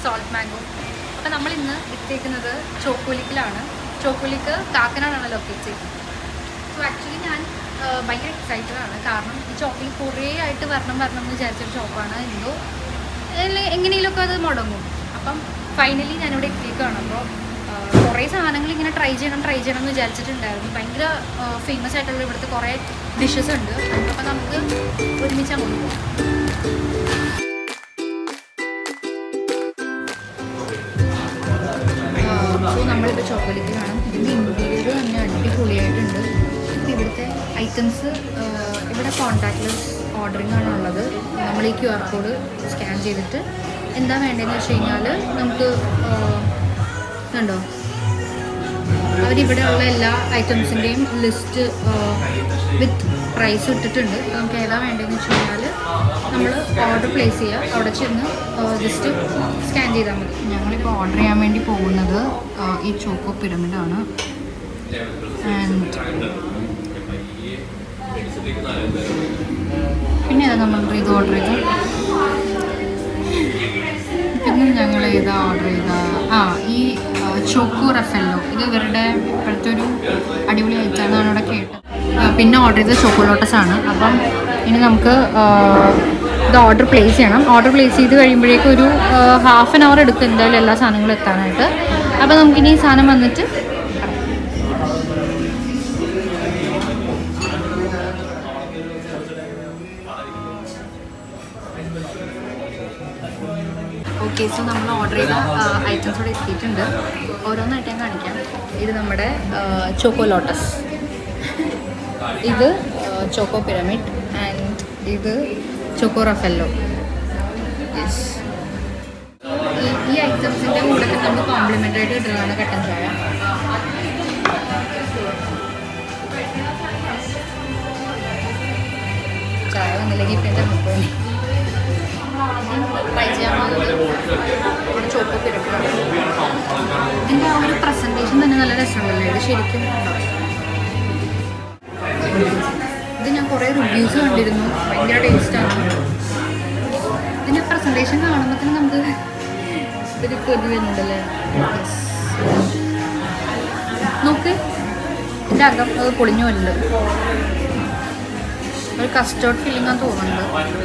Salt mango അപ്പോൾ നമ്മൾ ഇന്ന് എത്തിയേക്കുന്നത് ചോക്കോലിക്കിലാണ് ചോക്കോലിക്ക് കാക്കനാടാണ് ലൊക്കേറ്റ് ചെയ്യുന്നത് സോ ആക്ച്വലി ഞാൻ ആ, ഭയങ്കര എക്സൈറ്റഡ് ആണ് കാരണം ഈ ചോക്കോലിക്ക് കുറേ ആയിട്ട് വരണം വരണം എന്ന് വിചാരിച്ചൊരു ഷോപ്പാണ് എന്തോ അല്ലെങ്കിൽ എങ്ങനെയെങ്കിലുമൊക്കെ അത് മുടങ്ങും അപ്പം ഫൈനലി ഞാനിവിടെ എത്തിയേക്കാണ് അപ്പോൾ കുറേ സാധനങ്ങൾ ഇങ്ങനെ ട്രൈ ചെയ്യണം ട്രൈ ചെയ്യണം എന്ന് വിചാരിച്ചിട്ടുണ്ടായിരുന്നു ഭയങ്കര ഫേമസ് ആയിട്ടുള്ള ഇവിടുത്തെ കുറേ ഡിഷസ് ഉണ്ട് അപ്പോൾ നമുക്ക് ഒരുമിച്ച് അങ്ങോട്ട് പോകാം സോ നമ്മളിപ്പോൾ ചോക്ലേറ്റ് കാണാം ഇതിൻ്റെ ഇൻറ്റീരിയർ തന്നെ അടിപൊളിയായിട്ടുണ്ട് ഇപ്പം ഇവിടുത്തെ ഐറ്റംസ് ഇവിടെ കോൺടാക്ട്ലെസ് ഓർഡറിംഗ് ആണ് ഉള്ളത് നമ്മൾ ഈ ക്യു ആർ കോഡ് സ്കാൻ ചെയ്തിട്ട് എന്താ വേണ്ടതെന്ന് വെച്ച് കഴിഞ്ഞാൽ നമുക്ക് കണ്ടോ അവരിവിടെ ഉള്ള എല്ലാ ഐറ്റംസിൻ്റെയും ലിസ്റ്റ് വിത്ത് പ്രൈസ് ഇട്ടിട്ടുണ്ട് അപ്പോൾ നമുക്ക് ഏതാ വേണ്ടതെന്ന് വെച്ച് കഴിഞ്ഞാൽ നമ്മൾ ഓർഡർ പ്ലേസ് ചെയ്യുക അവിടെ ചെന്ന് ജസ്റ്റ് സ്കാൻ ചെയ്താൽ മതി ഞങ്ങളിപ്പോൾ ഓർഡർ ചെയ്യാൻ വേണ്ടി പോകുന്നത് ആ, ഈ ചോക്കോ പിരമിഡാണ് ആൻഡ് പിന്നെ ഏതാ നമ്മൾ ഇത് ഓർഡർ ചെയ്ത് പിന്നെ ഞങ്ങൾ ഏതാ ഓർഡർ ചെയ്ത ആ ഈ ആ, ചോക്കോ റഫെല്ലോ ഇത് ഇവരുടെ ഇപ്പോഴത്തെ ഒരു അടിപൊളി ഐറ്റാണെന്നാണ് ഇവിടെ കേട്ടത് ആ, പിന്നെ ഓർഡർ ചെയ്തത് ചോക്കോ ലോട്ടസ് ആണ് അപ്പം ഇനി നമുക്ക് ആ, ഇത് ഓർഡർ പ്ലേസ് ചെയ്യണം ഓർഡർ പ്ലേസ് ചെയ്ത് കഴിയുമ്പോഴേക്കും ഒരു ഹാഫ് ആൻ അവർ എടുക്കും എന്തായാലും എല്ലാ സാധനങ്ങളും എത്താനായിട്ട് അപ്പോൾ നമുക്കിനി ഈ സാധനം വന്നിട്ട് ഓക്കെ സോ നമ്മൾ ഓർഡർ ചെയ്ത ഐറ്റംസ് ഇവിടെ എത്തിയിട്ടുണ്ട് ഓരോന്നായിട്ട് ഞാൻ കാണിക്കാം ഇത് നമ്മുടെ ചോക്കോ ലോട്ടസ് ഇത് ചോക്കോ പിരമിഡ് ആൻഡ് ഇത് ചോക്കോ റഫെല്ലോ യെസ് ഈ ഐറ്റംസിൻ്റെ കൂടെ തന്നെ നമ്മൾ കോംപ്ലിമെൻ്ററി ആയിട്ട് ഇടുന്നതാണ് കട്ടൻ ചായ ചായ വന്നില്ലെങ്കിൽ ഇപ്പം എൻ്റെ മുപ്പത് ട്രൈ ചെയ്യാൻ പോകുന്നത് നമ്മുടെ ചോപ്പ് പിരമിഡാണ് ഇതിൻ്റെ ആ ഒരു പ്രസൻറ്റേഷൻ തന്നെ നല്ല രസമുണ്ടല്ലേ ഇത് ശരിക്കും ഉണ്ടാവും. ഇത് ഞാൻ കുറേ റിവ്യൂസ് കണ്ടിരുന്നു ഭയങ്കര ടേസ്റ്റാണ് ഇതിൻ്റെ പ്രസൻറ്റേഷൻ കാണുമ്പോൾ തന്നെ നമുക്ക് ഒരു കൊതി വരുന്നുണ്ടല്ലേ Yes. നോക്ക് ഇതിൻ്റെ അകം അത് പൊളിഞ്ഞു വരുന്നുണ്ട് ഒരു കസ്റ്റേർഡ് ഫീലിംഗ് ആണ് തോന്നുന്നുണ്ട്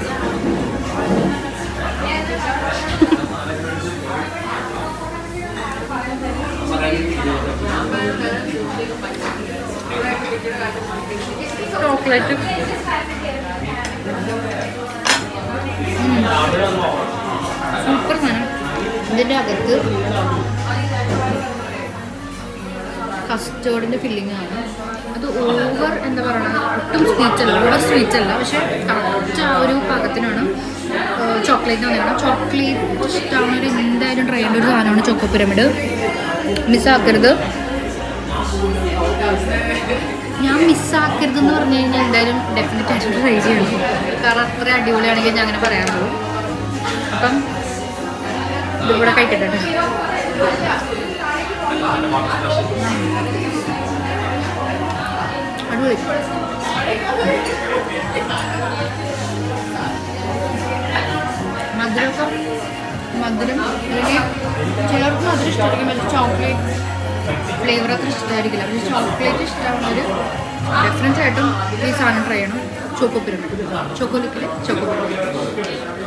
ചോക്ലേറ്റ് സൂപ്പർ സാധനം ഇതിൻ്റെ അകത്ത് കസ്റ്റേർഡിൻ്റെ ഫില്ലിംഗ് ആണ് അത് ഓവർ എന്താ പറയുക ഒട്ടും സ്വീറ്റ് അല്ല ഓവർ സ്വീറ്റ് അല്ല പക്ഷെ കറക്റ്റ് ആ ഒരു പാകത്തിനാണ് ചോക്ലേറ്റ് വന്നിരിക്കണം ചോക്ലേറ്റ് ഇഷ്ടമാണൊരു എന്തായാലും ട്രൈ ചെയ്യേണ്ട ഒരു സാധനമാണ് ചോക്കോ പിരമിഡ് മിസ്സാക്കരുത് ഞാൻ മിസ്സാക്കരുതെന്ന് പറഞ്ഞു കഴിഞ്ഞാൽ എന്തായാലും ഡെഫിനറ്റ് ആയിട്ട് ട്രൈ ചെയ്യണം കാരണം അത്ര അടിപൊളിയാണെങ്കിൽ ഞാൻ അങ്ങനെ പറയാറുള്ളൂ അപ്പം ഇതിവിടെ കഴിക്കട്ടെ അടിപൊളി മധുരമൊക്കെ മധുരം അല്ലെങ്കിൽ ചിലർക്ക് മധുരം ഇഷ്ടമായിരിക്കും പക്ഷേ ചോക്ലേറ്റ് ഫ്ലേവർ അത്ര ഇഷ്ടമായിരിക്കില്ല പക്ഷേ ചോക്ലേറ്റ് ഇഷ്ടമാവുന്നവർ ഡെഫിനറ്റ് ആയിട്ടും ഈ സാധനം ട്രൈ ചെയ്യണം ചോക്കോ പിരമിഡ് ചോക്കോ ലിക്കിൽ ചോക്കോ പിരമിഡ്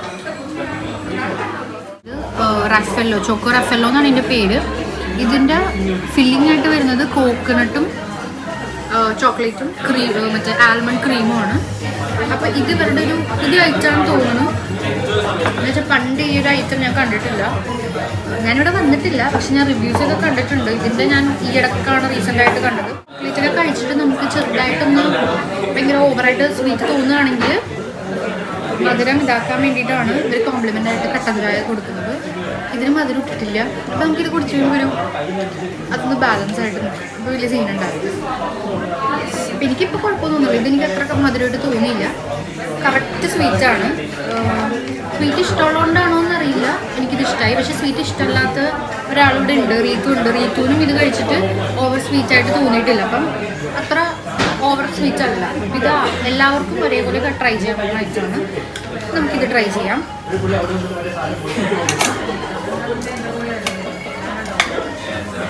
ഇത് റഫെല്ലോ ചോക്കോ റഫെല്ലോ എന്നാണ് ഇതിൻ്റെ പേര് ഇതിൻ്റെ ഫില്ലിംഗ് ആയിട്ട് വരുന്നത് കോക്കനട്ടും ചോക്ലേറ്റും ക്രീം മറ്റേ ആൽമണ്ട് ക്രീമുമാണ് അപ്പോൾ ഇത് ഇവരുടെ ഒരു പുതിയ ഐറ്റമാണെന്ന് തോന്നുന്നു എന്നുവെച്ചാൽ പണ്ട് ഈ ഒരു ഐറ്റം ഞാൻ കണ്ടിട്ടില്ല ഞാനിവിടെ വന്നിട്ടില്ല പക്ഷെ ഞാൻ റിവ്യൂസ് ഒക്കെ കണ്ടിട്ടുണ്ട് ഇതിൻ്റെ ഞാൻ ഈ ഇടക്കാണ് റീസെൻ്റ് ആയിട്ട് കണ്ടത് ചോക്ലേറ്റൊക്കെ കഴിച്ചിട്ട് നമുക്ക് ചെറുതായിട്ടൊന്ന് ഭയങ്കര ഓവറായിട്ട് സ്വീറ്റ് തോന്നുകയാണെങ്കിൽ മധുരം ഇതാക്കാൻ വേണ്ടിയിട്ടാണ് ഇവർ കോംപ്ലിമെൻ്റ് ആയിട്ട് കട്ടൻ ചായ കൊടുക്കുന്നത് ഇതിന് മധുരം ഇട്ടിട്ടില്ല അപ്പോൾ നമുക്കിത് കുടിച്ച് കഴിയുമ്പോൾ ഒരു അതൊന്ന് ബാലൻസ് ആയിട്ട് നിൽക്കും അപ്പോൾ വലിയ സീൻ ഉണ്ടാവില്ല അപ്പം എനിക്കിപ്പോൾ കുഴപ്പമൊന്നുമില്ല ഇതെനിക്ക് അത്ര മധുരമായിട്ട് തോന്നിയില്ല കറക്റ്റ് സ്വീറ്റാണ് സ്വീറ്റ് ഇഷ്ടമുള്ളതുകൊണ്ടാണോ എന്നറിയില്ല എനിക്കിത് ഇഷ്ടമായി പക്ഷേ സ്വീറ്റ് ഇഷ്ടമല്ലാത്ത ഒരാളിവിടെ ഉണ്ട് റീത്തു ഉണ്ട് റീത്തുവിനും ഇത് കഴിച്ചിട്ട് ഓവർ സ്വീറ്റ് ആയിട്ട് തോന്നിയിട്ടില്ല അപ്പം അത്ര ഓവർ സ്വീറ്റ് അല്ല ഇത് എല്ലാവർക്കും ഒരേപോലെ ട്രൈ ചെയ്യാൻ പറ്റുന്ന ഐറ്റമാണ് നമുക്കിത് ട്രൈ ചെയ്യാം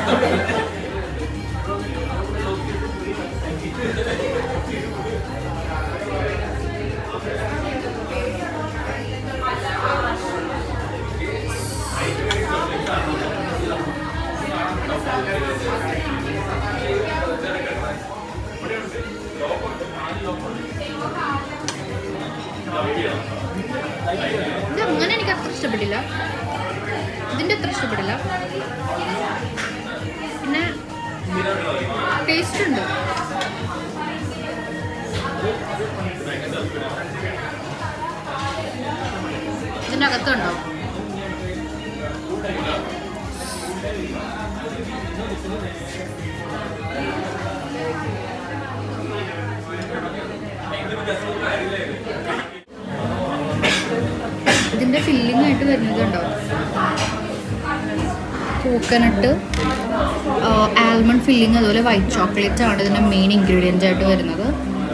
ഇത് അങ്ങനെ എനിക്ക് അത്ര ഇഷ്ടപ്പെട്ടില്ല ഇതിൻ്റെ അത്ര ഇഷ്ടപ്പെട്ടില്ല പിന്നെ ടേസ്റ്റ് ഉണ്ട് ഇതിൻ്റെ അകത്തുണ്ടോ ഇതിൻ്റെ ഫില്ലിംഗ് ആയിട്ട് വരുന്നത് ഉണ്ടോ കോക്കനട്ട് ആൽമണ്ട് ഫില്ലിംഗ് അതുപോലെ വൈറ്റ് ചോക്ലേറ്റ് ആണ് ഇതിൻ്റെ മെയിൻ ഇൻഗ്രീഡിയൻ്റ് ആയിട്ട് വരുന്നത്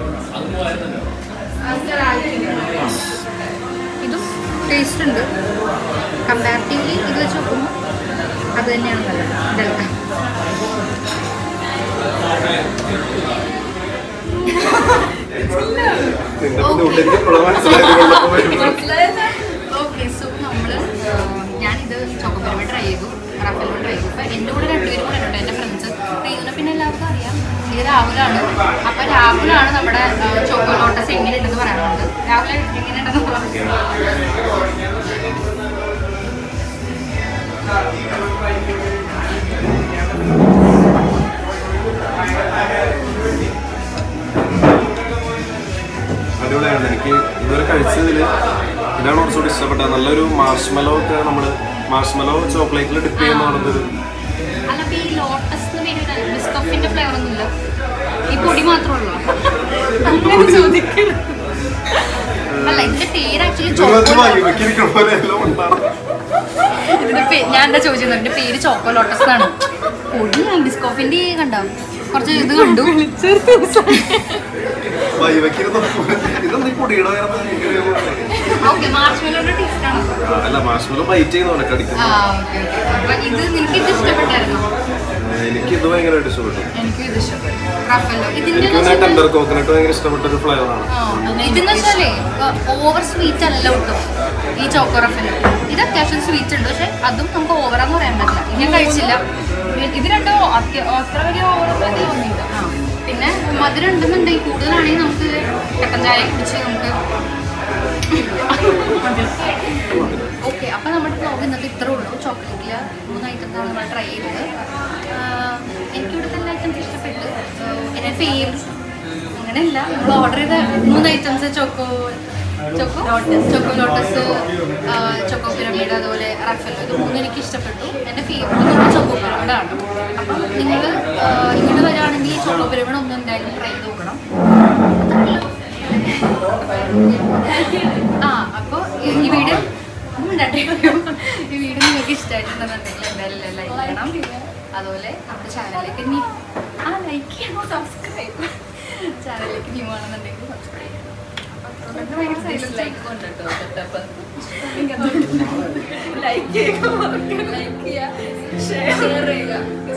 ഇതും ടേസ്റ്റ് ഉണ്ട് കമ്പാരിറ്റീവ്ലി ഇത് വെച്ച് നോക്കുമ്പോൾ അത് തന്നെയാണ് നല്ലത് ഇതല്ല ഓക്കെ സോ നമ്മൾ ഞാനിത് ചോക്കോപ്പരമ ട്രൈ ചെയ്തു റഫലും ട്രൈ ചെയ്തു അപ്പം എൻ്റെ കൂടെ രണ്ടുപേരും കൂടെ ഉണ്ട് എൻ്റെ ഫ്രണ്ട്സ് റീതുനെ പിന്നെ എല്ലാവർക്കും അറിയാം ഇത് രാഹുലാണ് അപ്പം രാഹുലാണ് നമ്മുടെ ചോക്കോ ലോട്ടസ് എങ്ങനെയുണ്ടെന്ന് പറയാനുള്ളത് രാഹുൽ എങ്ങനെയുണ്ടെന്ന് പറയാം അടിപൊളിയാണ് എനിക്ക് ഇതുവരെ കഴിച്ചതിൽ ഇതാണ് കുറച്ചുകൂടി ഇഷ്ടപ്പെട്ടത് നല്ലൊരു മാർഷ്മലോ ഒക്കെ നമ്മൾ മാർഷ്മലോ ചോക്ലേറ്റിൽ ഡിപ്പ് ചെയ്യുന്ന പറഞ്ഞൊരു അല്ല ഇപ്പൊ ഈ ലോട്ടസ് ബിസ്കഫിന്റെ ഫ്ലേവർ ഒന്നുമില്ല ഈ പൊടി മാത്രമേ ഉള്ളൂ അങ്ങനെ ചോദിക്കണം അല്ല ഇതിന്റെ പേര് ആക്ച്വലി ചോക്കോ ഇരിക്കണ പോലെ എല്ലാം ഉണ്ടാണ് ഇതിന്റെ പേ- ഞാൻ എന്താ ചോദിച്ചത് ഇതിന്റെ പേര് ചോക്കോ ലോട്ടസ് എന്നാണ് പൊടി ബിസ്കോഫിന്റെ കണ്ടോ കുറച്ച് ഇത് കണ്ടു വൈവയ്ക്കിരുന്ന ഇതൊന്നും ഈ പൊടിയുടെ വേറെ ഓക്കെ മാർഷ്മെലോന്റെ ടേസ്റ്റ് ആണ് അല്ല മാർഷ്മലോ ബൈറ്റ് ചെയ്യുന്ന പോലെ ആ കടിക്കുന്നു ഓക്കെ അപ്പൊ ഇത് നിനക്ക് ഇത് ഇഷ്ടപ്പെട്ടായിരുന്നോ എനിക്ക് ഇത് ഭയങ്കരമായിട്ട് ഇഷ്ടപ്പെട്ടു എനിക്കും ഇത് ഇഷ്ടപ്പെട്ടു റഫല്ലോ ഇതിന്റെ എനിക്ക് പിന്നെ ടെൻഡർ കോക്കനട്ട് ഭയങ്കര ഇഷ്ടപ്പെട്ട ഒരു ഫ്ലേവറാണ് ഇതെന്ന് വെച്ചാലേ ഓവർ സ്വീറ്റ് അല്ല ഒട്ടും ഈ ചോക്കോ റഫിന് ഇത് അത്യാവശ്യം സ്വീറ്റ് ഉണ്ട് പക്ഷെ അതും നമുക്ക് ഓവറാന്ന് പറയാൻ പറ്റില്ല ഇത് ഞാൻ കഴിച്ചില്ല ഇത് രണ്ടോ അത്യ- അത്ര വലിയ ഓർമ്മ തോന്നിയില്ല ആ പിന്നെ മധുരം ഉണ്ടെന്നുണ്ടെങ്കിൽ കൂടുതലാണെങ്കിൽ നമുക്ക് കട്ടൻ ചായ കുടിച്ച് നമുക്ക് ഓക്കെ അപ്പം നമ്മുടെ ബ്ലോഗ് ഇന്നത്തെ ഇത്രേ ഉള്ളൂ ചോക്ലേറ്റിൽ മൂന്ന് ഐറ്റംസാണ് നമ്മൾ ട്രൈ ചെയ്തത് ആഹ് എനിക്ക് ഇവിടുത്തെ എല്ലാ ഐറ്റംസ് ഇഷ്ടപ്പെട്ടു ആഹ് എൻ്റെ ഫേവറേറ്റ് അങ്ങനെയല്ല നമ്മൾ ഓർഡർ ചെയ്ത മൂന്ന് items choco choco choco lotus choco pyramid അതുപോലെ റഫല്ലോ ഇത് മൂന്നും എനിക്ക് ഇഷ്ടപ്പെട്ടു എൻ്റെ ഫേവറേറ്റ് ചോക്കോ പിരമിഡാണ് അപ്പം നിങ്ങൾ ഇങ്ങോട്ട് വരികയാണെങ്കിൽ ഈ ചോക്കോ പിരമിഡ് ഒന്ന് എന്തായാലും ട്രൈ ചെയ്ത് നോക്കണം ആ അപ്പോൾ ഈ വീഡിയോ ഉണ്ടാട്ടെ. ഈ വീഡിയോ നിങ്ങൾക്ക് ഇഷ്ടമായിട്ടുണ്ടെന്നുണ്ടെങ്കിൽ എന്തായാലും ലൈക്ക് ചെയ്യണം അതുപോലെ നമ്മുടെ ചാനലിലേക്ക് നീ ആ ലൈക്ക് ചെയ്യണോ സബ്സ്ക്രൈബ് ചാനലിലേക്ക് ന്യൂ ആണെന്നുണ്ടെങ്കിൽ സബ്സ്ക്രൈബ് ചെയ്യണം ലൈക്ക് കൊണ്ടിട്ടോ സെറ്റപ്പ് ലൈക്ക് ചെയ്യുക ലൈക്ക് ചെയ്യുക ഷെയർ ചെയ്യുക